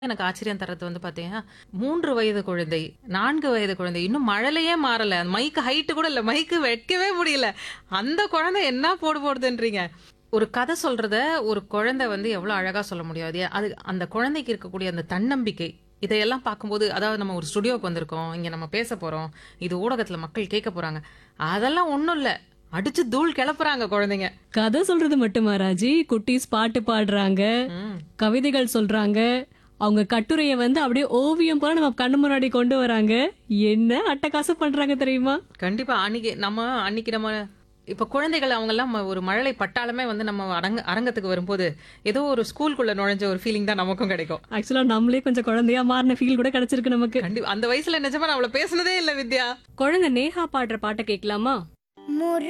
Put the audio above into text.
எனக்கு ஆச்சரியம் தர்றது வந்து பாத்தீங்கன்னா மூன்று வயது குழந்தை நான்கு வயது குழந்தை இன்னும் மழலையே மாறல மைக்கு ஹைட்டு கூட இல்ல மைக்கு வைக்கவே முடியல அந்த குழந்தை என்ன போடு போடுதுன்றீங்க ஒரு கதை சொல்றத ஒரு குழந்தை வந்து எவ்வளவு அழகா சொல்ல முடியாது அது அந்த குழந்தைக்கு இருக்கக்கூடிய அந்த தன்னம்பிக்கை இதையெல்லாம் பார்க்கும்போது அதாவது நம்ம ஒரு ஸ்டுடியோக்கு வந்திருக்கோம் இங்க நம்ம பேச போறோம் இது ஊடகத்துல மக்கள் கேட்க போறாங்க அதெல்லாம் ஒண்ணும் இல்ல அடிச்சு தூள் கிளப்புறாங்க குழந்தைங்க கதை சொல்றது மட்டுமா ராஜி குட்டீஸ் பாட்டு பாடுறாங்க ம். கவிதைகள் சொல்றாங்க அவங்க கட்டுரையை வந்து அப்படியே ஓவியம் போல நம்ம கண்ணு முன்னாடி கொண்டு வராங்க என்ன அட்டகாசம் பண்றாங்க தெரியுமா கண்டிப்பா அன்னைக்கு நம்ம அன்னைக்கு நம்ம இப்ப குழந்தைகள் அவங்க எல்லாம் ஒரு மழலை பட்டாளமே வந்து நம்ம அரங்க அரங்கத்துக்கு வரும்போது ஏதோ ஒரு ஸ்கூலுக்குள்ள நுழைஞ்ச ஒரு ஃபீலிங் தான் நமக்கும் கிடைக்கும் ஆக்சுவலா நம்மளே கொஞ்சம் குழந்தையா மாறின ஃபீல் கூட கிடைச்சிருக்கு நமக்கு கண்டிப்பா அந்த வயசுல நிஜமா நான் அவளை பேசுனதே இல்ல வித்யா குழந்தை நேஹா பாடுற பாட்டை கேட்கலாமா முர்